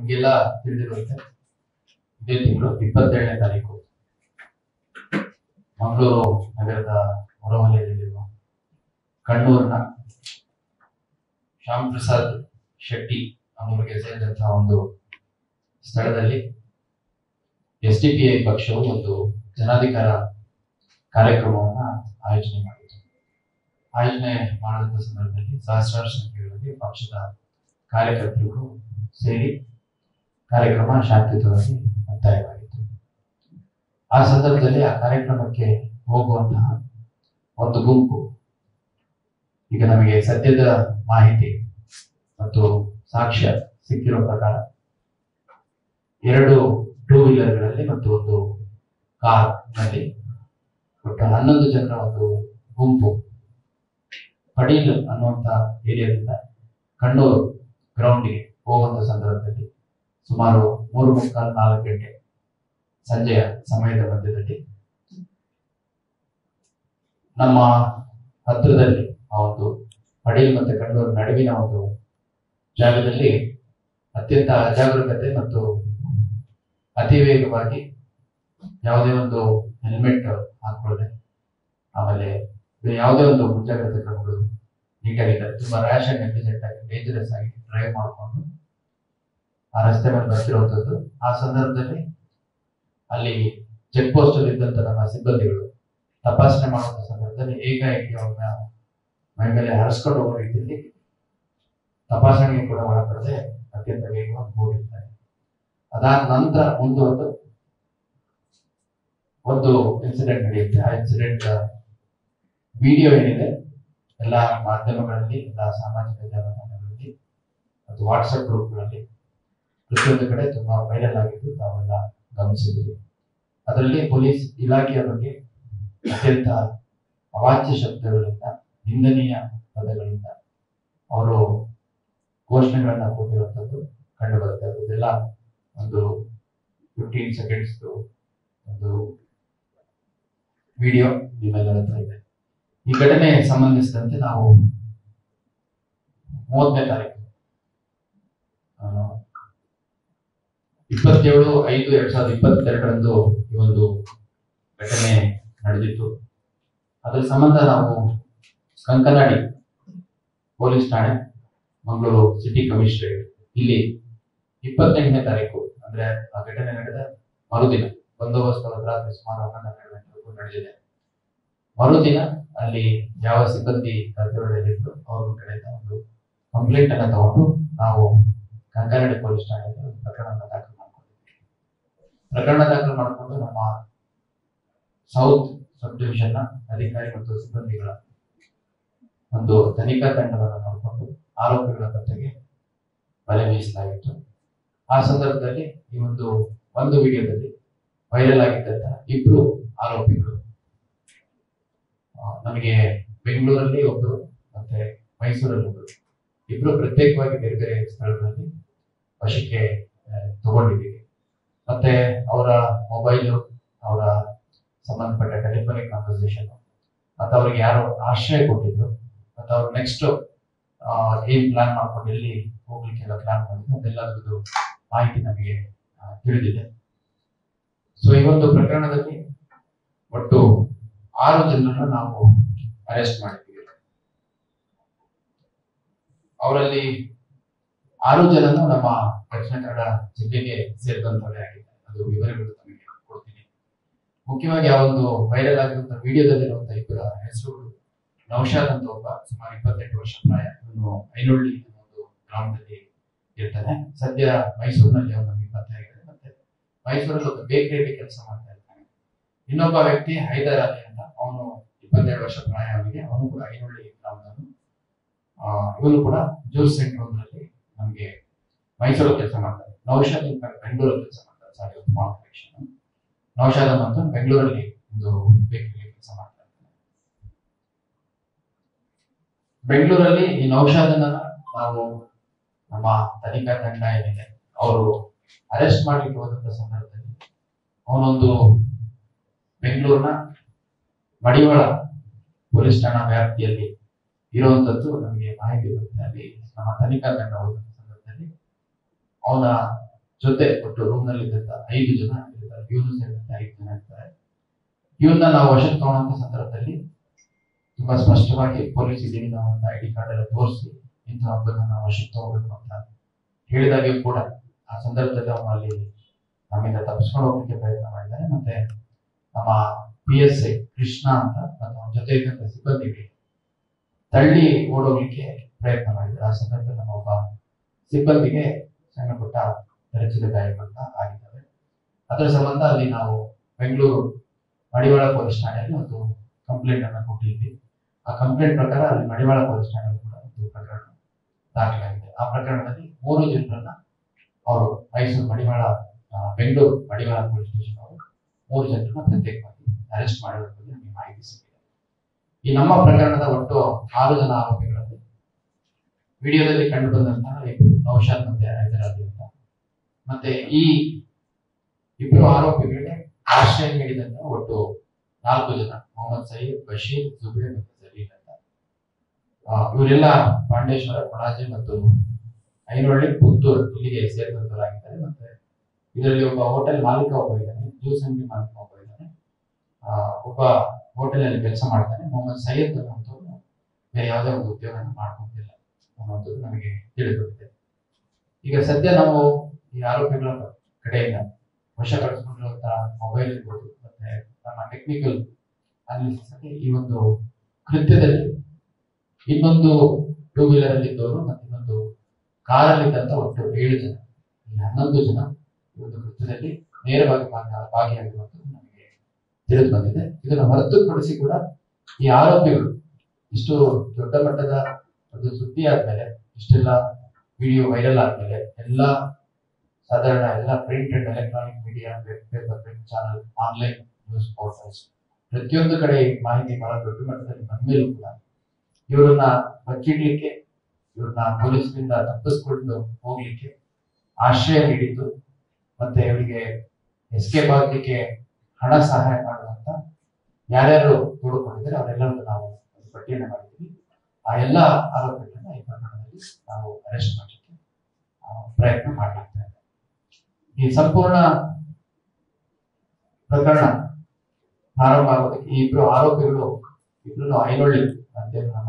ನಿಮಗೆಲ್ಲ ತಿಳಿದಿರುವಂತೆ ಇದೇ ತಿಂಗಳು ಇಪ್ಪತ್ತೇಳನೇ ತಾರೀಕು ಮಂಗಳೂರು ನಗರದ ಹೊರವಲಯದಲ್ಲಿರುವ ಕಣ್ಣೂರಿನ ಶ್ಯಾಮ್ ಪ್ರಸಾದ್ ಶೆಟ್ಟಿ ಅವರಿಗೆ ಸೇರಿದಂತಹ ಒಂದು ಸ್ಥಳದಲ್ಲಿ ಎಸ್ ಡಿ ಪಿ ಐ ಪಕ್ಷವು ಒಂದು ಜನಾಧಿಕಾರ ಕಾರ್ಯಕ್ರಮವನ್ನ ಆಯೋಜನೆ ಮಾಡಿತು ಆಯೋಜನೆ ಮಾಡಿದ ಸಂದರ್ಭದಲ್ಲಿ ಸಹಸ್ರಾರು ಸಂಖ್ಯೆಗಳಲ್ಲಿ ಪಕ್ಷದ ಕಾರ್ಯಕರ್ತರು ಸೇರಿ ಕಾರ್ಯಕ್ರಮ ಶಾಂತಿಯುತವಾಗಿ ಮುಕ್ತಾಯವಾಗಿತ್ತು ಆ ಸಂದರ್ಭದಲ್ಲಿ ಆ ಕಾರ್ಯಕ್ರಮಕ್ಕೆ ಹೋಗುವಂತಹ ಒಂದು ಗುಂಪು ಈಗ ನಮಗೆ ಸದ್ಯದ ಮಾಹಿತಿ ಮತ್ತು ಸಾಕ್ಷ್ಯ ಸಿಕ್ಕಿರೋ ಪ್ರಕಾರ ಎರಡು ಟೂ ವೀಲರ್ಗಳಲ್ಲಿ ಮತ್ತು ಒಂದು ಕಾರ್ ನಲ್ಲಿ ಒಟ್ಟು ಹನ್ನೊಂದು ಜನರ ಒಂದು ಗುಂಪು ಪಡೀಲ್ ಅನ್ನುವಂತ ಏರಿಯಾದಿಂದ ಕಣ್ಣೂರು ಗ್ರೌಂಡ್ಗೆ ಹೋಗುವಂತ ಸಂದರ್ಭದಲ್ಲಿ ಸುಮಾರು ಮೂರು ಮುಕ್ಕಾಲು ನಾಲ್ಕು ಗಂಟೆ ಸಂಜೆಯ ಸಮಯದ ಮಧ್ಯದಲ್ಲಿ ನಮ್ಮ ಹತ್ತಿರದಲ್ಲಿ ಆ ಒಂದು ಪಡೀಲ್ ಮತ್ತೆ ಕಣ್ಣೂರು ನಡುವಿನ ಒಂದು ಜಾಗದಲ್ಲಿ ಅತ್ಯಂತ ಅಜಾಗರೂಕತೆ ಮತ್ತು ಅತಿ ವೇಗವಾಗಿ ಯಾವುದೇ ಒಂದು ಹೆಲ್ಮೆಟ್ ಹಾಕೊಳ್ಳದೆ ಆಮೇಲೆ ಬೇರೆ ಯಾವುದೇ ಒಂದು ಮುಂಜಾಗ್ರತೆ ಕ್ರಮಗಳು ನೀಟಾಗಿದ್ದಾರೆ ತುಂಬಾ ರ್ಯಾಶ್ ಅಂಡ್ ನೆಗ್ಲಿಜೆಂಟ್ ಆಗಿ ಡೇಂಜರಸ್ ಆಗಿ ಡ್ರೈವ್ ಮಾಡಿಕೊಂಡು ಆ ರಸ್ತೆ ಮೇಲೆ ಬರ್ತಿರುವಂತದ್ದು ಆ ಸಂದರ್ಭದಲ್ಲಿ ಅಲ್ಲಿ ಚೆಕ್ ಪೋಸ್ಟ್ ಅಲ್ಲಿ ಇದ್ದಂತ ನಮ್ಮ ಸಿಬ್ಬಂದಿಗಳು ತಪಾಸಣೆ ಮಾಡುವಂತ ಸಂದರ್ಭದಲ್ಲಿ ಏಕಾಏಕಿ ಅವ್ರನ್ನ ಮೈ ಮೇಲೆ ಹರಿಸ್ಕೊಂಡು ಹೋಗೋ ರೀತಿಯಲ್ಲಿ ತಪಾಸಣೆಗೆ ಕೂಡ ಒಳಪಡದೆ ಅತ್ಯಂತ ವೇಗವಾಗಿ ಹೋಗಿರ್ತಾರೆ ಅದಾದ ನಂತರ ಮುಂದುವರೆದು ಒಂದು ಇನ್ಸಿಡೆಂಟ್ ನಡೆಯುತ್ತೆ ಆ ಇನ್ಸಿಡೆಂಟ್ ವಿಡಿಯೋ ಏನಿದೆ ಎಲ್ಲ ಮಾಧ್ಯಮಗಳಲ್ಲಿ ಎಲ್ಲ ಸಾಮಾಜಿಕ ಜಾಲತಾಣಗಳಲ್ಲಿ ಮತ್ತು ವಾಟ್ಸಪ್ ಗ್ರೂಪ್ಗಳಲ್ಲಿ ಪ್ರತಿಯೊಂದು ಕಡೆ ತುಂಬಾ ವೈರಲ್ ಆಗಿದ್ದು ತಾವೆಲ್ಲ ಗಮನಿಸಿದ್ದೀವಿ ಅದರಲ್ಲಿ ಪೊಲೀಸ್ ಇಲಾಖೆಯ ಬಗ್ಗೆ ಅತ್ಯಂತ ಅವಾಚ್ಯ ಶಬ್ದಗಳಿಂದ ನಿಂದನೀಯ ಪದಗಳಿಂದ ಅವರು ಘೋಷಣೆಗಳನ್ನ ಕೊಟ್ಟಿರುವಂತದ್ದು ಕಂಡು ಬರುತ್ತೆ ಅದೆಲ್ಲ ಒಂದು ಫಿಫ್ಟೀನ್ ಸೆಕೆಂಡ್ಸ್ ಒಂದು ವಿಡಿಯೋ ನಿಮ್ಮೆಲ್ಲರ ಹತ್ರ ಇದೆ ಈ ಘಟನೆ ಸಂಬಂಧಿಸಿದಂತೆ ನಾವು ಮೂವತ್ತನೇ ತಾರೀಕು ಆ, ಇಪ್ಪತ್ತೇಳು ಐದು ಎರಡ್ ಸಾವಿರದ ಇಪ್ಪತ್ತೆರಡರಂದು ಈ ಒಂದು ಘಟನೆ ನಡೆದಿತ್ತು ಅದರ ಸಂಬಂಧ ನಾವು ಕಂಕನಾಡಿ ಪೊಲೀಸ್ ಠಾಣೆ ಮಂಗಳೂರು ಸಿಟಿ ಕಮಿಷನರೇಟ್ ಇಲ್ಲಿ ಇಪ್ಪತ್ತೆಂಟನೇ ತಾರೀಕು ಅಂದ್ರೆ ಆ ಘಟನೆ ನಡೆದ ಮರುದಿನ ಬಂದೋಬಸ್ತ್ ಅವರ ರಾತ್ರಿ ಸುಮಾರು ಹನ್ನೊಂದು ಹನ್ನೆರಡು ಗಂಟೆವರೆಗೂ ನಡೆದಿದೆ ಮರುದಿನ ಅಲ್ಲಿ ಯಾವ ಸಿಬ್ಬಂದಿ ಕರ್ತವ್ಯದಲ್ಲಿದ್ರು ಅವ್ರ ಕಡೆಯಿಂದ ಒಂದು ಕಂಪ್ಲೇಂಟ್ ಅನ್ನ ತಗೊಂಡು ನಾವು ಕಂಕನಾಡಿ ಪೊಲೀಸ್ ಠಾಣೆಗೆ ಒಂದು ಪ್ರಕರಣವನ್ನು ದಾಖಲು ಮಾಡ್ಕೊಂಡಿದ್ವಿ ಪ್ರಕರಣ ದಾಖಲು ಮಾಡಿಕೊಂಡು ನಮ್ಮ ಸೌತ್ ಸಬ್ ಡಿವಿಷನ್ ನ ಅಧಿಕಾರಿ ಮತ್ತು ಸಿಬ್ಬಂದಿಗಳ ಒಂದು ತನಿಖಾ ತಂಡವನ್ನು ಮಾಡಿಕೊಂಡು ಆರೋಪಿಗಳ ಪತ್ತೆಗೆ ಬಲೆ ಬೀಸಲಾಗಿತ್ತು ಆ ಸಂದರ್ಭದಲ್ಲಿ ಈ ಒಂದು ಒಂದು ವಿಡಿಯೋದಲ್ಲಿ ವೈರಲ್ ಆಗಿದ್ದಂತಹ ಇಬ್ರು ಆರೋಪಿಗಳು ಆ, ನಮಗೆ ಬೆಂಗಳೂರಲ್ಲಿ ಒಬ್ಬರು ಮತ್ತೆ ಮೈಸೂರಲ್ಲಿ ಒಬ್ಬರು ಇಬ್ರು ಪ್ರತ್ಯೇಕವಾಗಿ ಬೇರೆ ಬೇರೆ ಸ್ಥಳಗಳಲ್ಲಿ ವಶಕ್ಕೆ ಆ, ತಗೊಂಡಿದ್ದೀವಿ ಮತ್ತೆ ಅವರ ಮೊಬೈಲು ಅವರ ಸಂಬಂಧಪಟ್ಟ ಟೆಲಿಫೋನಿಕ್ ಕಾನ್ವರ್ಸೇಷನ್ ಮತ್ತೆ ಅವ್ರಿಗೆ ಯಾರು ಆಶ್ರಯ ಕೊಟ್ಟಿದ್ರು ಮತ್ತೆ ಅವ್ರು ನೆಕ್ಸ್ಟ್ ಏನ್ ಪ್ಲಾನ್ ಮಾಡ್ಕೊಂಡು ಎಲ್ಲಿ ಹೋಗ್ಲಿಕ್ಕೆ ಎಲ್ಲ ಪ್ಲಾನ್ ಮಾಡಿದ್ರು ಅದೆಲ್ಲದರದ್ದು ಮಾಹಿತಿ ನಮಗೆ ಆ, ತಿಳಿದಿದೆ ಸೊ ಈ ಒಂದು ಪ್ರಕರಣದಲ್ಲಿ ಒಟ್ಟು ಆರು ಜನರನ್ನ ನಾವು ಅರೆಸ್ಟ್ ಮಾಡಿದ್ದೀವಿ ಅವರಲ್ಲಿ ಆರು ಜನನು ನಮ್ಮ ದಕ್ಷಿಣ ಕನ್ನಡ ಜಿಲ್ಲೆಗೆ ಸೇರಿದಂತವರೇ ಆಗಿದೆ ಅದು ವಿವರಗಳು ತಮಗೆ ಕೊಡ್ತೀನಿ ಮುಖ್ಯವಾಗಿ ಆ ಒಂದು ವೈರಲ್ ಆಗಿರುವಂತಹ ವಿಡಿಯೋದಲ್ಲಿರುವಂತಹ ಇಬ್ಬರ ಹೆಸರುಗಳು ನೌಶಾದ್ ಅಂತ ಒಬ್ಬ ಸುಮಾರು ಇಪ್ಪತ್ತೆಂಟು ವರ್ಷ ಪ್ರಾಯ ಇವನು ಐನೊಳ್ಳಿ ಅನ್ನೋ ಒಂದು ಗ್ರಾಮದಲ್ಲಿ ಇರ್ತಾನೆ ಸದ್ಯ ಮೈಸೂರಿನಲ್ಲಿ ಅವನು ನಮಗೆ ಪತ್ತೆ ಆಗಿದೆ ಮತ್ತೆ ಮೈಸೂರಲ್ಲಿ ಒಂದು ಬೇಕರಿಯಲ್ಲಿ ಕೆಲಸ ಮಾಡ್ತಾ ಇರ್ತಾನೆ ಇನ್ನೊಬ್ಬ ವ್ಯಕ್ತಿ ಹೈದರ್ ಅಲಿ ಅಂತ ಅವನು ಇಪ್ಪತ್ತೆರಡು ವರ್ಷ ಪ್ರಾಯ ಅವನಿಗೆ ಅವನು ಕೂಡ ಐನೊಳ್ಳಿ ಗ್ರಾಮದವನು ಆ, ಇವನು ಕೂಡ ಜ್ಯೂಸ್ ಸೆಂಟರ್ ಒಂದರಲ್ಲಿ ನಮಗೆ ಮೈಸೂರು ಕೆಲಸ ಮಾಡ್ತಾರೆ ನೌಶಾದ್ in fact ಬೆಂಗಳೂರಲ್ಲಿ ಕೆಲಸ ಮಾಡ್ತಾರೆ ಸಾರಿ ಒಂದು ಸ್ಮಾಲ್ ಕಲೆಕ್ಷನ್ ನೌಶಾದ್ ಮತ್ತು ಬೆಂಗಳೂರಲ್ಲಿ ಒಂದು ಬೇಕರಿಯಲ್ಲಿ ಕೆಲಸ ಮಾಡ್ತಾ ಇರ್ತಾನೆ ಬೆಂಗಳೂರಲ್ಲಿ ಈ ನೌಶಾದನ್ನ ನಾವು ನಮ್ಮ ತನಿಖಾ ತಂಡ ಏನಿದೆ ಅವರು ಅರೆಸ್ಟ್ ಮಾಡ್ಲಿಕ್ಕೆ ಹೋದಂತ ಸಂದರ್ಭದಲ್ಲಿ ಅವನೊಂದು ಬೆಂಗಳೂರಿನ ಮಡಿವಾಳ ಪೊಲೀಸ್ ಠಾಣಾ ವ್ಯಾಪ್ತಿಯಲ್ಲಿ ಇರುವಂತದ್ದು ನಮಗೆ ಮಾಹಿತಿ ಬರುತ್ತೆ ಅಲ್ಲಿ ನಮ್ಮ ತನಿಖಾ ತಂಡ ಹೋದಂತ ಸಂದರ್ಭದಲ್ಲಿ ಅವನ ಜೊತೆ ಒಟ್ಟು ರೂಮ್ ನಲ್ಲಿ ಇದ್ದಂತ ಐದು ಜನ ಇರ್ತಾರೆ ಇವನು ಸೇರಿದಂತೆ ಐದು ಜನ ಇರ್ತಾರೆ ಇವನ್ನ ನಾವು ವಶಕ್ಕೆ ತಗೊಳ್ಳೋಂಥ ಸಂದರ್ಭದಲ್ಲಿ ತುಂಬಾ ಸ್ಪಷ್ಟವಾಗಿ ಪೊಲೀಸ್ ಇದೀವಿ ನಾವು ಒಂದು ಐ ಡಿ ಕಾರ್ಡ್ ಎಲ್ಲ ತೋರಿಸಿ ಇಂಥ ಒಬ್ಬರನ್ನ ನಾವು ವಶಕ್ಕೆ ತಗೋಬೇಕು ಅಂತ ಹೇಳಿದಾಗೆ ಕೂಡ ಆ ಸಂದರ್ಭದಲ್ಲಿ ಅವನು ಅಲ್ಲಿ ನಮ್ಮಿಂದ ತಪ್ಪಿಸ್ಕೊಂಡು ಹೋಗ್ಲಿಕ್ಕೆ ಪ್ರಯತ್ನ ಮಾಡಿದ್ದಾನೆ ಮತ್ತೆ ನಮ್ಮ ಪಿ ಎಸ್ ಐ ಕೃಷ್ಣ ಅಂತ ಮತ್ತು ಅವನ ಜೊತೆ ಇದ್ದಂತ ಸಿಬ್ಬಂದಿಗೆ ತಳ್ಳಿ ಓಡೋಗ್ಲಿಕ್ಕೆ ಪ್ರಯತ್ನ ಮಾಡಿದ್ದಾರೆ ಆ ಸಂದರ್ಭದಲ್ಲಿ ನಮ್ಮ ಒಬ್ಬ ಸಿಬ್ಬಂದಿಗೆ ಸಣ್ಣ ಪುಟ್ಟ ತರಚಿದ ಗಾಯಗಳನ್ನ ಆಗಿದ್ದಾವೆ ಅದರ ಸಂಬಂಧ ಅಲ್ಲಿ ನಾವು ಬೆಂಗಳೂರು ಮಡಿವಾಳ ಪೊಲೀಸ್ ಠಾಣೆಯಲ್ಲಿ ಒಂದು ಕಂಪ್ಲೇಂಟ್ ಅನ್ನು ಕೊಟ್ಟಿದ್ವಿ ಆ ಕಂಪ್ಲೇಂಟ್ ಪ್ರಕಾರ ಅಲ್ಲಿ ಮಡಿವಾಳ ಪೊಲೀಸ್ ಠಾಣೆಯಲ್ಲಿ ಕೂಡ ಒಂದು ಪ್ರಕರಣ ದಾಖಲಾಗಿದೆ ಆ ಪ್ರಕರಣದಲ್ಲಿ ಮೂರು ಜನರನ್ನ ಅವರು ಮೈಸೂರು ಮಡಿವಾಳ ಆ, ಬೆಂಗಳೂರು ಮಡಿವಾಳ ಪೊಲೀಸ್ ಸ್ಟೇಷನ್ ಅವರು ಮೂರು ಜನರನ್ನ ಪ್ರತ್ಯೇಕವಾಗಿ ಅರೆಸ್ಟ್ ಮಾಡಿರೋದ್ರ ಬಗ್ಗೆ ನಮಗೆ ಮಾಹಿತಿ ಸಿಕ್ಕಿದೆ ಈ ನಮ್ಮ ಪ್ರಕರಣದ ಒಟ್ಟು ಆರು ಜನ ಆರೋಪಿಗಳಲ್ಲಿ ವಿಡಿಯೋದಲ್ಲಿ ಕಂಡು ಬಂದಂತಹ ಇಬ್ರು ನೌಶಾದ್ ಮತ್ತೆ ಹೈದರಾಬಿ ಅಂತ ಮತ್ತೆ ಈ ಇಬ್ರು ಆರೋಪಿಗಳಿಗೆ ಆಶ್ರಯ ನೀಡಿದಂತಹ ಒಟ್ಟು ನಾಲ್ಕು ಜನ ಮೊಹಮ್ಮದ್ ಸಯೀದ್ ಬಶೀರ್ ಜುಬೇರ್ ಮತ್ತು ಜಲೀಲ್ ಅಂತ ಆ, ಇವರೆಲ್ಲ ಪಾಂಡೇಶ್ವರ ಪಣಾಜೆ ಮತ್ತು ಐನೊಳ್ಳಿ ಪುತ್ತೂರು ಇಲ್ಲಿಗೆ ಸೇರಿದಂತರಾಗಿದ್ದಾರೆ ಮತ್ತೆ ಇದರಲ್ಲಿ ಒಬ್ಬ ಹೋಟೆಲ್ ಮಾಲೀಕ ಒಬ್ಬ ಇದ್ದಾನೆ ಜ್ಯೂಸ್ ಅಂಗಡಿ ಮಾಲೀಕ ಒಬ್ಬ ಇದ್ದಾನೆ ಆ, ಒಬ್ಬ ಹೋಟೆಲ್ ಅಲ್ಲಿ ಕೆಲಸ ಮಾಡ್ತಾನೆ ಮೊಹಮ್ಮದ್ ಸೈಯದ್ ಅನ್ನುವಂಥವ್ರು ಬೇರೆ ಯಾವುದೇ ಒಂದು ಉದ್ಯೋಗನ ಮಾಡ್ಕೊಂತಿಲ್ಲ ಅನ್ನುವಂಥದ್ದು ನಮಗೆ ತಿಳಿದು ಬಂದಿದೆ ಈಗ ಸದ್ಯ ನಾವು ಈ ಆರೋಪಿಗಳ ಕಡೆಯಿಂದ ವಶಪಡಿಸಿಕೊಂಡಿರುವಂತಹ ಮೊಬೈಲ್ ಇರ್ಬೋದು ಮತ್ತೆ ನಮ್ಮ ಟೆಕ್ನಿಕಲ್ ಅನಾಲಿಸಿಸ್ ಅಲ್ಲಿ ಈ ಒಂದು ಕೃತ್ಯದಲ್ಲಿ ಇನ್ನೊಂದು ಟೂ ವೀಲರ್ ಅಲ್ಲಿ ಇದ್ದವರು ಮತ್ತೆ ಇನ್ನೊಂದು ಕಾರಲ್ಲಿ ಇದ್ದಂತ ಒಟ್ಟು ಏಳು ಜನ ಈ ಹನ್ನೊಂದು ಜನ ಈ ಒಂದು ಕೃತ್ಯದಲ್ಲಿ ನೇರವಾಗಿ ಭಾಗ- ಭಾಗಿಯಾಗಿರುವಂಥದ್ದು ನಮಗೆ ತಿಳಿದು ಬಂದಿದೆ ಇದನ್ನು ಹೊರತುಪಡಿಸಿ ಕೂಡ ಈ ಆರೋಪಿಗಳು ಇಷ್ಟು ದೊಡ್ಡ ಮಟ್ಟದ ಒಂದು ಸುದ್ದಿ ಆದ್ಮೇಲೆ ಇಷ್ಟೆಲ್ಲ ವಿಡಿಯೋ ವೈರಲ್ ಆದ್ಮೇಲೆ ಎಲ್ಲ ಸಾಧಾರಣ ಎಲ್ಲ print and electronic media web paper print channel online news portals ಪ್ರತಿಯೊಂದು ಕಡೆ ಈ ಮಾಹಿತಿ ಬಹಳ ದೊಡ್ಡ ಮಟ್ಟದಲ್ಲಿ ಬಂದ್ಮೇಲೂ ಕೂಡ ಇವರನ್ನ ಬಚ್ಚಿಡ್ಲಿಕ್ಕೆ ಇವ್ರನ್ನ ಪೊಲೀಸರಿಂದ ತಪ್ಪಿಸ್ಕೊಂಡು ಹೋಗ್ಲಿಕ್ಕೆ ಆಶ್ರಯ ನೀಡಿದ್ದು ಮತ್ತೆ ಇವರಿಗೆ ಎಸ್ಕೇಪ್ ಆಗ್ಲಿಕ್ಕೆ ಹಣ ಸಹಾಯ ಮಾಡುವಂತ ಯಾರ್ಯಾರು ತೋಡಿಕೊಂಡಿದ್ದಾರೆ ಅವರೆಲ್ಲರನ್ನು ನಾವು ಒಂದು ಪಟ್ಟಿಯನ್ನು ಮಾಡಿದ್ದೀವಿ ಆ ಎಲ್ಲ ಆರೋಪಿಗಳನ್ನ ಈ ಪ್ರಕರಣದಲ್ಲಿ ನಾವು ಅರೆಸ್ಟ್ ಮಾಡಲಿಕ್ಕೆ ಆ, ಪ್ರಯತ್ನ ಮಾಡಲಾಗ್ತಾ ಇದೆ ಈ ಸಂಪೂರ್ಣ ಪ್ರಕರಣ ಪ್ರಾರಂಭ ಆಗೋದಕ್ಕೆ ಈ ಇಬ್ರು ಆರೋಪಿಗಳು ಇಬ್ರು ಐನೊಳ್ಳಿ ಅಂತೇಳಿ ನಮ್ಮ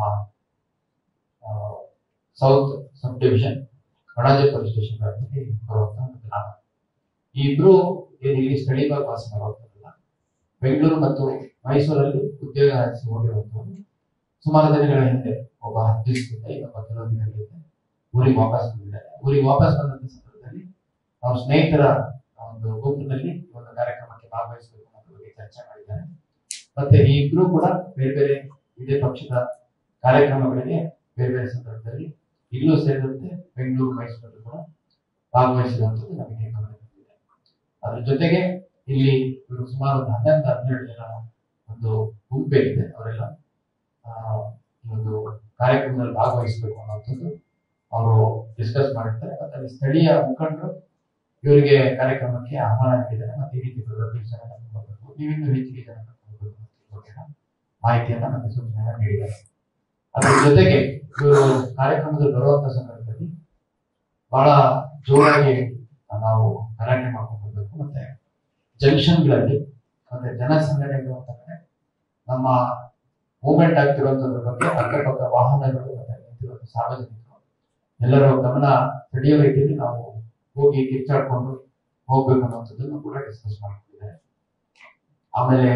South sub division Badaje police station ವ್ಯಾಪ್ತಿಗೆ ಬರುವಂತಹ ಒಂದು ಗ್ರಾಮ ಈ ಇಬ್ರು ಏನ್ ಇಲ್ಲಿ ಸ್ಥಳೀಯವಾಗಿ ವಾಸ ಮಾಡುವಂತಲ್ಲ ಬೆಂಗಳೂರು ಮತ್ತು ಮೈಸೂರಲ್ಲಿ ಉದ್ಯೋಗ ಆರಿಸಿ ಹೋಗಿರುವಂತವರು ಸುಮಾರು ದಿನಗಳ ಹಿಂದೆ ಒಬ್ಬ ಹತ್ತು ದಿವಸದಿಂದ ಇನ್ನೊಬ್ಬ ಕೆಲವು ದಿನಗಳ ಹಿಂದೆ ಊರಿಗೆ ವಾಪಸ್ ಬಂದಿದ್ದಾರೆ ಊರಿಗೆ ವಾಪಸ್ ಬಂದಂತ ಸಂದರ್ಭದಲ್ಲಿ ಅವ್ರ ಸ್ನೇಹಿತರ ಒಂದು ಗುಂಪಿನಲ್ಲಿ ಈ ಒಂದು ಕಾರ್ಯಕ್ರಮಕ್ಕೆ ಭಾಗವಹಿಸಬೇಕು ಅನ್ನೋದ್ರ ಬಗ್ಗೆ ಚರ್ಚೆ ಮಾಡಿದ್ದಾರೆ ಮತ್ತೆ ಈ ಇಬ್ರು ಕೂಡ ಬೇರೆ ಬೇರೆ ಇದೇ ಪಕ್ಷದ ಕಾರ್ಯಕ್ರಮಗಳಿಗೆ ಬೇರೆ ಬೇರೆ ಸಂದರ್ಭದಲ್ಲಿ ಇಲ್ಲೂ ಸೇರಿದಂತೆ ಬೆಂಗಳೂರು ಮೈಸೂರಲ್ಲೂ ಕೂಡ ಭಾಗವಹಿಸಿರುವಂಥದ್ದು ನಮಗೆ ಗಮನ ಬಂದಿದೆ ಅದ್ರ ಜೊತೆಗೆ ಇಲ್ಲಿ ಇವರು ಸುಮಾರು ಒಂದು ಹನ್ನೊಂದು ಹನ್ನೆರಡು ಜನ ಒಂದು ಗುಂಪೇನಿದೆ ಅವರೆಲ್ಲ ಆ, ಈ ಒಂದು ಕಾರ್ಯಕ್ರಮದಲ್ಲಿ ಭಾಗವಹಿಸಬೇಕು ಅನ್ನೋಂಥದ್ದು ಅವರು ಡಿಸ್ಕಸ್ ಮಾಡಿರ್ತಾರೆ ಮತ್ತೆ ಅಲ್ಲಿ ಸ್ಥಳೀಯ ಮುಖಂಡರು ಇವರಿಗೆ ಕಾರ್ಯಕ್ರಮಕ್ಕೆ ಆಹ್ವಾನ ನೀಡಿದ್ದಾರೆ ಮತ್ತೆ ಈ ರೀತಿ ಬರಬೇಕು ಜನ ಕರ್ಕೊಂಡು ಬರ್ಬೇಕು ನೀವಿನ್ನೂ ಹೆಚ್ಚಿಗೆ ಜನ ಕರ್ಕೊಂಡು ಬರ್ಬೇಕು ಅಂತ ಈ ಬಗ್ಗೆ ಮಾಹಿತಿಯನ್ನ ಮತ್ತೆ ಸೂಚನೆಯನ್ನ ನೀಡಿದ್ದಾರೆ ಅದ್ರ ಜೊತೆಗೆ ಇವರು ಕಾರ್ಯಕ್ರಮದಲ್ಲಿ ಬರುವಂತ ಸಂದರ್ಭದಲ್ಲಿ ಬಹಳ ಜೋರಾಗಿ ನಾವು ಗಲಾಟೆ ಮಾಡ್ಕೊಂಡು ಬರ್ಬೇಕು ಮತ್ತೆ ಜಂಕ್ಷನ್ಗಳಲ್ಲಿ ಮತ್ತೆ ಜನಸಂದಣಿ ಇರುವಂತ ಕಡೆ ನಮ್ಮ ಮೂವ್ಮೆಂಟ್ ಆಗ್ತಿರುವಂತದ್ರ ಬಗ್ಗೆ ಅಕ್ಕಪಕ್ಕ ವಾಹನಗಳು ಮತ್ತೆ ನಿಂತಿರುವಂತ ಸಾರ್ವಜನಿಕರು ಎಲ್ಲರೂ ಗಮನ ಸೆಳೆಯೋ ರೀತಿಯಲ್ಲಿ ನಾವು ಹೋಗಿ ಕಿಚ್ಚಾಡ್ಕೊಂಡು ಹೋಗ್ಬೇಕು ಅನ್ನೋಂಥದ್ದನ್ನು ಕೂಡ ಡಿಸ್ಕಸ್ ಮಾಡ್ತಿದ್ದಾರೆ ಆಮೇಲೆ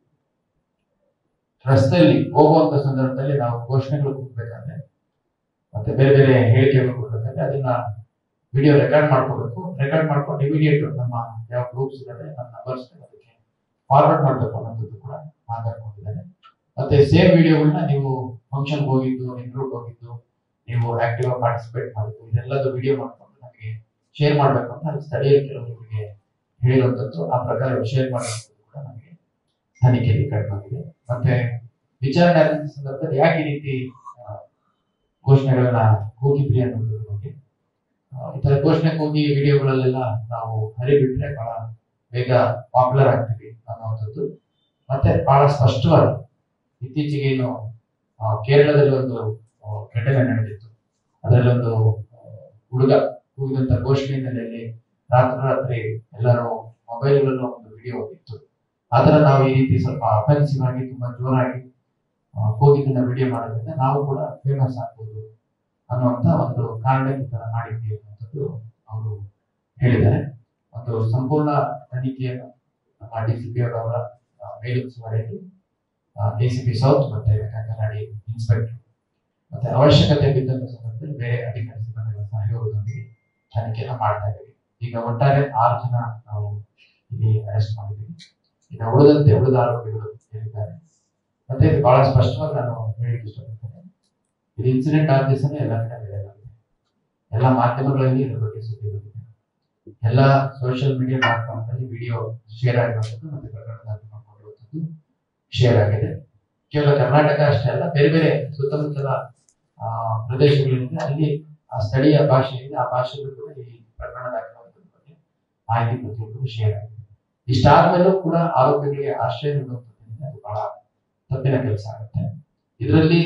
ರಸ್ತೆಯಲ್ಲಿ ಹೋಗುವಂತ ಸಂದರ್ಭದಲ್ಲಿ ನಾವು ಘೋಷಣೆಗಳು ಕೊಡ್ಬೇಕಾದ್ರೆ ಮತ್ತೆ ಬೇರೆ ಬೇರೆ ಹೇಳಿಕೆಗಳು ಕೊಡ್ಬೇಕಾದ್ರೆ ಅದನ್ನ ವಿಡಿಯೋ ರೆಕಾರ್ಡ್ ಮಾಡ್ಕೋಬೇಕು ರೆಕಾರ್ಡ್ ಮಾಡ್ಕೊಂಡು ಇಮಿಡಿಯೇಟ್ ನಮ್ಮ ಯಾವ ಗ್ರೂಪ್ಸ್ ಇದಾವೆ ನಮ್ಮ ನಂಬರ್ಸ್ ಅದಕ್ಕೆ ಫಾರ್ವರ್ಡ್ ಮಾಡಬೇಕು ಅನ್ನೋದು ಕೂಡ ಮಾತಾಡ್ಕೊಂಡಿದ್ದಾರೆ ಮತ್ತೆ ಸೇಮ್ ವಿಡಿಯೋಗಳನ್ನ ನೀವು ಫಂಕ್ಷನ್ ಹೋಗಿದ್ದು ನಿಮ್ ಗ್ರೂಪ್ ಹೋಗಿದ್ದು ನೀವು ಆಕ್ಟಿವ್ ಆಗಿ ಪಾರ್ಟಿಸಿಪೇಟ್ ಮಾಡಿದ್ದು ಇದೆಲ್ಲದು ವಿಡಿಯೋ ಮಾಡ್ಕೊಂಡು ನಮಗೆ ಶೇರ್ ಮಾಡ್ಬೇಕು ಅಂತ ಅಲ್ಲಿ ಸ್ಥಳೀಯ ಕೆಲವರಿಗೆ ಹೇಳಿರುವಂತದ್ದು ಆ ಪ್ರಕಾರ ಶೇರ್ ಮಾಡುವಂಥದ್ದು ಕೂಡ ನಮಗೆ ತನಿಖೆಯಲ್ಲಿ ಕಂಡುಬಂದಿದೆ ಮತ್ತೆ ವಿಚಾರಣೆ ಆದ ಸಂದರ್ಭದಲ್ಲಿ ಯಾಕೆ ಈ ರೀತಿ ಆ, ಘೋಷಣೆಗಳನ್ನ ಕೂಗಿದ್ರಿ ಅನ್ನೋದ್ರ ಬಗ್ಗೆ ಆ, ಈ ತರ ಘೋಷಣೆ ಕೂಗಿ ವಿಡಿಯೋಗಳಲ್ಲೆಲ್ಲ ನಾವು ಹರಿಬಿಟ್ರೆ ಬಹಳ ಬೇಗ ಪಾಪ್ಯುಲರ್ ಆಗ್ತೀವಿ ಅನ್ನುವಂಥದ್ದು ಮತ್ತೆ ಬಹಳ ಸ್ಪಷ್ಟವಾಗಿ ಇತ್ತೀಚೆಗೆ ಏನು ಆ, ಕೇರಳದಲ್ಲಿ ಒಂದು ಆ, ಘಟನೆ ನಡೆದಿತ್ತು ಅದರಲ್ಲಿ ಒಂದು ಆ, ಹುಡುಗ ಕೂಗಿದಂತ ಘೋಷಣೆ ಹಿನ್ನೆಲೆಯಲ್ಲಿ ರಾತ್ರಿ ರಾತ್ರಿ ಎಲ್ಲರೂ ಮೊಬೈಲ್ಗಳಲ್ಲೂ ಒಂದು ವಿಡಿಯೋ ಇತ್ತು ಆತರ ನಾವು ಈ ರೀತಿ ಸ್ವಲ್ಪ ಅಫೆನ್ಸಿವ್ ಆಗಿ ತುಂಬಾ ಜೋರಾಗಿ ಆ, ಕೂಗಿದ್ದನ್ನ ವಿಡಿಯೋ ಮಾಡೋದ್ರಿಂದ ನಾವು ಕೂಡ ಫೇಮಸ್ ಆಗ್ಬೋದು ಅನ್ನುವಂತ ಒಂದು ಕಾರಣಕ್ಕೆ ಈ ತರ ಮಾಡಿದ್ವಿ ಅನ್ನುವಂಥದ್ದು ಅವರು ಹೇಳಿದ್ದಾರೆ ಒಂದು ಸಂಪೂರ್ಣ ತನಿಖೆಯನ್ನು ನಮ್ಮ ಡಿ ಸಿ ಪಿ ಅವರ ಮೇಲುಸ್ತುವಾರಿಯಲ್ಲಿ ಡಿ ಸಿ ಪಿ ಸೌತ್ ಮತ್ತೆ ಕನ್ನಡಿ ಇನ್ಸ್ಪೆಕ್ಟರ್ ಮತ್ತೆ ಅವಶ್ಯಕತೆ ಬಿದ್ದಂತ ಸಂದರ್ಭದಲ್ಲಿ ಬೇರೆ ಅಧಿಕಾರಿ ಸಿಬ್ಬಂದಿಗಳ ಸಹಯೋಗದೊಂದಿಗೆ ತನಿಖೆಯನ್ನು ಮಾಡ್ತಾ ಇದ್ದೀವಿ ಈಗ ಒಟ್ಟಾರೆ ಆರು ಜನ ನಾವು ಇಲ್ಲಿ ಅರೆಸ್ಟ್ ಮಾಡಿದ್ದೀವಿ ಈಗ ಉಳಿದಂತೆ ಉಳಿದ ಆರೋಪಿಗಳು ಹೇಳಿದ್ದಾರೆ ಮತ್ತೆ ಇದು ಬಹಳ ಸ್ಪಷ್ಟವಾಗಿ ನಾನು ಹೇಳಿಕ್ಕೆ ಇಷ್ಟಪಡ್ತೇನೆ ಇದು ಇನ್ಸಿಡೆಂಟ್ ಆದ ದಿವಸನೇ ಎಲ್ಲ ಕಡೆ ವೈರಲ್ ಆಗಿದೆ ಎಲ್ಲ ಮಾಧ್ಯಮಗಳಲ್ಲಿ ಇದ್ರ ಬಗ್ಗೆ ಸುದ್ದಿ ಬಂದಿದೆ ಎಲ್ಲ ಸೋಷಿಯಲ್ ಮೀಡಿಯಾ ಪ್ಲಾಟ್ಫಾರ್ಮ್ ಅಲ್ಲಿ ವಿಡಿಯೋ ಶೇರ್ ಆಗಿರುವಂಥದ್ದು ಮತ್ತೆ ಪ್ರಕರಣ ದಾಖಲೆ ಮಾಡಿರುವಂಥದ್ದು ಶೇರ್ ಆಗಿದೆ ಕೇವಲ ಕರ್ನಾಟಕ ಅಷ್ಟೇ ಅಲ್ಲ ಬೇರೆ ಬೇರೆ ಸುತ್ತಮುತ್ತಲ ಆ, ಪ್ರದೇಶಗಳಿಂದ ಅಲ್ಲಿ ಆ ಸ್ಥಳೀಯ ಭಾಷೆಯಿಂದ ಆ ಭಾಷೆಗಳು ಕೂಡ ಈ ಪ್ರಕರಣ ದಾಖಲಾತಿಗಳ ಬಗ್ಗೆ ಮಾಹಿತಿ ಪ್ರತಿಯೊಬ್ಬರು ಶೇರ್ ಆಗಿದೆ ಇಷ್ಟಾದ್ಮೇಲೂ ಕೂಡ ಆರೋಪಿಗಳಿಗೆ ಆಶ್ರಯ ನೀಡುವಂಥದ್ರಿಂದ ಅದು ಬಹಳ ತಪ್ಪಿನ ಕೆಲಸ ಆಗುತ್ತೆ ಇದರಲ್ಲಿ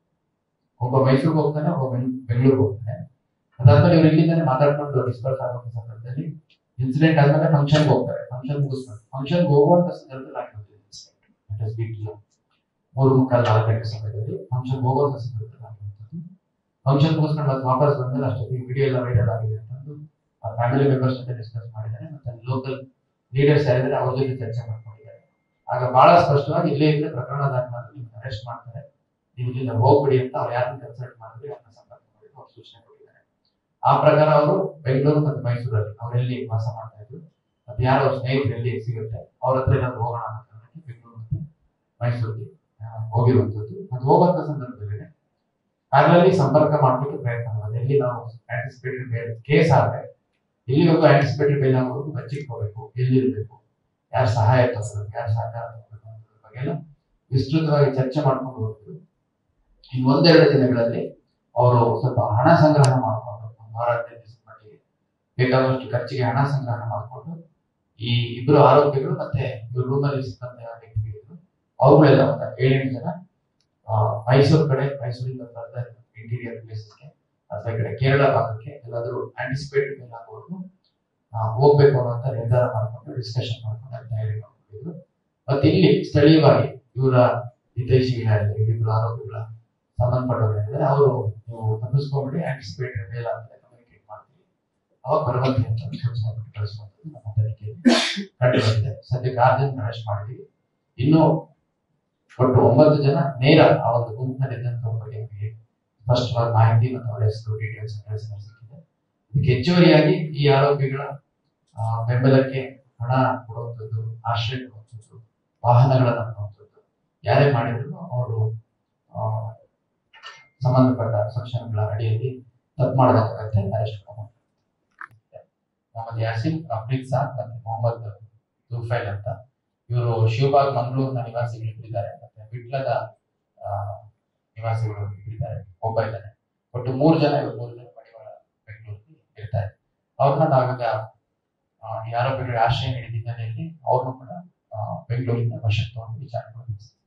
ಒಬ್ಬ ಮೈಸೂರಿಗೆ ಹೋಗ್ತಾನೆ ಒಬ್ಬ ಬೆಂಗ್- ಬೆಂಗಳೂರಿಗೆ ಹೋಗ್ತಾನೆ ಅದಾದ್ಮೇಲೆ ಇವ್ರು ಇಲ್ಲಿಂದಾನೆ ಮಾತಾಡ್ಕೊಂಡು ಡಿಸ್ಕಸ್ ಆಗುವಂತ ಸಂದರ್ಭದಲ್ಲಿ ಇನ್ಸಿಡೆಂಟ್ ಆದ್ಮೇಲೆ ಫಂಕ್ಷನ್ ಹೋಗ್ತಾರೆ ಫಂಕ್ಷನ್ ಮುಗಿಸ್ತಾರೆ ಫಂಕ್ಷನ್ ಹೋಗುವಂತ ಸಂದರ್ಭದಲ್ಲಿ ಆಗಿರುತ್ತೆ ಇನ್ಸಿಡೆಂಟ್ ಮೂರು ಮುಕ್ಕಾಲು ನಾಲ್ಕು ಗಂಟೆ ಸಮಯದಲ್ಲಿ ಫಂಕ್ಷನ್ ಹೋಗುವಂತ ಸಂದರ್ಭದಲ್ಲಿ ಆಗಿರುವಂಥದ್ದು ಫಂಕ್ಷನ್ ಮುಗಿಸ್ಕೊಂಡು ಮತ್ತೆ ವಾಪಸ್ ಬಂದ್ಮೇಲೆ ಅಷ್ಟೊತ್ತಿಗೆ ವಿಡಿಯೋ ಎಲ್ಲ ವೈರಲ್ ಆಗಿದೆ ಅಂತಂದು ಆ ಫ್ಯಾಮಿಲಿ ಮೆಂಬರ್ಸ್ ಜೊತೆ ಡಿಸ್ಕಸ್ ಮಾಡಿದ್ದಾರೆ ಮತ್ತೆ ಲೋಕಲ್ ಲೀಡರ್ಸ್ ಯಾರಿದ್ದಾರೆ ಅವ್ರ ಜೊತೆ ಚರ್ಚೆ ಮಾಡ್ಕೊಂಡಿದ್ದಾರೆ ಆಗ ಬಹಳ ಸ್ಪಷ್ಟವಾಗಿ ಇಲ್ಲೇ ಇದ್ರೆ ಪ್ರಕರಣ ದಾಖಲಾಗಿ ನಿಮ್ಗೆ ಅರೆಸ್ಟ್ ಮಾಡ್ತಾರೆ ನೀವು ಇಲ್ಲಿಂದ ಹೋಗ್ಬಿಡಿ ಅಂತ ಅವ್ರು ಯಾರನ್ನ ಕನ್ಸಲ್ಟ್ ಮಾಡಿದ್ರೆ ಅವ್ರನ್ನ ಸಂಪರ್ಕ ಮಾಡಿ ಅವ್ರು ಸೂಚನೆ ಕೊಟ್ಟಿದ್ದಾರೆ ಆ ಪ್ರಕಾರ ಅವರು ಬೆಂಗಳೂರು ಮತ್ತು ಮೈಸೂರಲ್ಲಿ ಅವರೆಲ್ಲಿ ವಾಸ ಮಾಡ್ತಾ ಇದ್ರು ಮತ್ತೆ ಯಾರೋ ಅವ್ರ ಸ್ನೇಹಿತರು ಎಲ್ಲಿ ಸಿಗುತ್ತೆ ಅವ್ರ ಹತ್ರ ಏನಾದ್ರು ಹೋಗೋಣ ಅನ್ನೋ ಕಾರಣಕ್ಕೆ ಬೆಂಗಳೂರು ಮತ್ತೆ ಮೈಸೂರಿಗೆ ಆ, ಹೋಗಿರುವಂತದ್ದು ಅದು ಹೋಗುವಂತ ಸಂದರ್ಭದಲ್ಲಿ ಪ್ಯಾರಲಲ್ಲಿ ಸಂಪರ್ಕ ಮಾಡ್ಲಿಕ್ಕೆ ಪ್ರಯತ್ನ ಮಾಡೋದು ಎಲ್ಲಿ ನಾವು ಆಂಟಿಸಿಪೇಟೆಡ್ ಬೇಲ್ ಕೇಸ್ ಆದ್ರೆ ಎಲ್ಲಿವರೆಗೂ ಆಂಟಿಸಿಪೇಟೆಡ್ ಬೇಲ್ ಆಗೋದು ಬಚ್ಚಿಗೆ ಹೋಗ್ಬೇಕು ಎಲ್ಲಿರ್ಬೇಕು ಯಾರು ಸಹಾಯ ತಗೋಬೇಕು ಯಾರು ಸಹಕಾರ ತಗೋಬೇಕು ಅನ್ನೋದ್ರ ಬಗ್ಗೆ ಎಲ್ಲ ವಿಸ್ತೃತವಾಗಿ ಚರ್ಚೆ ಮಾಡ್ಕೊಂಡು ಹೋಗ್ತಿದ್ರು ಇನ್ನು ಒಂದೆರಡು ದಿನಗಳಲ್ಲಿ ಅವರು ಸ್ವಲ್ಪ ಹಣ ಸಂಗ್ರಹ ಮಾಡ್ಕೊಂಡು ಒಂದು ವಾರ ಹದಿನೈದು ದಿವಸದ ಮಟ್ಟಿಗೆ ಬೇಕಾದಷ್ಟು ಖರ್ಚಿಗೆ ಹಣ ಸಂಗ್ರಹ ಮಾಡಿಕೊಂಡು ಈ ಇಬ್ಬರು ಆರೋಪಿಗಳು ಮತ್ತೆ ಇವ್ರ ರೂಮಲ್ಲಿ ಸಿಕ್ಕಂತ ವ್ಯಕ್ತಿಗಳಿದ್ರು ಅವುಗಳೆಲ್ಲ ಒಂದು ಏಳೆಂಟು ಜನ ಆ, ಮೈಸೂರು ಕಡೆ ಮೈಸೂರಿಂದ ಬರೆದ ಇಂಟೀರಿಯರ್ ಪ್ಲೇಸಸ್ಗೆ ಅಥವಾ ಈ ಕಡೆ ಕೇರಳ ಭಾಗಕ್ಕೆ ಎಲ್ಲಾದ್ರೂ ಆಂಟಿಸಿಪೇಟೆಡ್ ಮೇಲೆ ಆಗೋವರೆಗೂ ಹೋಗ್ಬೇಕು ಅನ್ನೋಂಥ ನಿರ್ಧಾರ ಮಾಡ್ಕೊಂಡು ಡಿಸ್ಕಷನ್ ಮಾಡ್ಕೊಂಡು ಅಲ್ಲಿ ತಯಾರಿ ಮಾಡ್ಕೊಂಡಿದ್ರು ಮತ್ತೆ ಇಲ್ಲಿ ಸ್ಥಳೀಯವಾಗಿ ಇವರ ಹಿತೈಷಿಗಳಾಗಲಿ ಇಬ್ಬರು ಆರೋಪಿಗಳ ಸಂಬಂಧಪಟ್ಟವರಿದ್ದಾರೆ ಅವರು ನೀವು ತಪ್ಪಿಸ್ಕೊಂಡ್ಬಿಡಿ ಆಂಟಿಸಿಪೇಟೆಡ್ ಮೇಲೆ ಅಂತ ಕಮ್ಯುನಿಕೇಟ್ ಮಾಡ್ತೀವಿ ಅವಾಗ ಬರುವಂತೆ ಅಂತ ಸೂಚನೆ ಕೊಟ್ಟು ಕಳಿಸುವಂಥದ್ದು ನಮ್ಮ ತನಿಖೆಯಲ್ಲಿ ಕಂಡು ಬಂದಿದೆ ಸದ್ಯಕ್ಕೆ ಆರು ಜನ ಅರೆಸ್ಟ್ ಮಾಡಿದ್ದೀವಿ ಇನ್ನು ಒಟ್ಟು ಒಂಬತ್ತು ಜನ ನೇರ ಆ ಒಂದು ಗುಂಪಿನಲ್ಲಿ ಇದ್ದಂಥವ್ರ ಬಗ್ಗೆ ನಮಗೆ ಸ್ಪಷ್ಟವಾದ ಮಾಹಿತಿ ಮತ್ತು ಅವರ ಹೆಸರು ಡೀಟೇಲ್ಸ್ ಅಡ್ರೆಸ್ ಸಿಕ್ಕಿದೆ ಇದಕ್ಕೆ ಹೆಚ್ಚುವರಿಯಾಗಿ ಈ ಆರೋಪಿಗಳ ಆ, ಬೆಂಬಲಕ್ಕೆ ಹಣ ಕೊಡುವಂಥದ್ದು ಆಶ್ರಯ ಕೊಡುವಂಥದ್ದು ವಾಹನಗಳನ್ನು ಕೊಡುವಂಥದ್ದು ಯಾರೇ ಮಾಡಿದ್ರು ಅವರು ಆ, ಸಂಬಂಧಪಟ್ಟ ಸೆಕ್ಷನ್ಗಳ ಅಡಿಯಲ್ಲಿ ತಪ್ಪು ಮಾಡಬೇಕಾಗತ್ತೆ ಅರೆಸ್ಟ್ ಮೊಹಮ್ಮದ್ ಯಾಸಿನ್ ಅಫ್ರೀದ್ ಸಾದ್ ಮತ್ತೆ ಮೊಹಮ್ಮದ್ ತುಫೈಲ್ ಅಂತ ಇವರು ಶಿವಬಾಗ್ ಮಂಗಳೂರಿನ ನಿವಾಸಿಗಳು ಇದ್ದಾರೆ ಮತ್ತೆ ವಿಟ್ಲದ ಆ, ನಿವಾಸಿಗಳು ಇದ್ದಾರೆ ಒಬ್ಬ ಇದ್ದಾನೆ ಒಟ್ಟು ಮೂರು ಜನ ಇವರು ಮೂರು ಜನ ಮಡಿವಾಳ ಬೆಂಗಳೂರಲ್ಲಿ ಇರ್ತಾರೆ ಅವ್ರನ್ನ ನಾವೀಗ ಆ, ಈ ಆರೋಪಿಗಳಿಗೆ ಆಶ್ರಯ ನೀಡಿದ ಹಿನ್ನೆಲೆಯಲ್ಲಿ ಅವ್ರನ್ನು ಕೂಡ ಆ, ಬೆಂಗಳೂರಿನ ವಶಕ್ಕೆ ತಗೊಂಡು ವಿಚಾರಣೆ ಮಾಡ್ತೀವಿ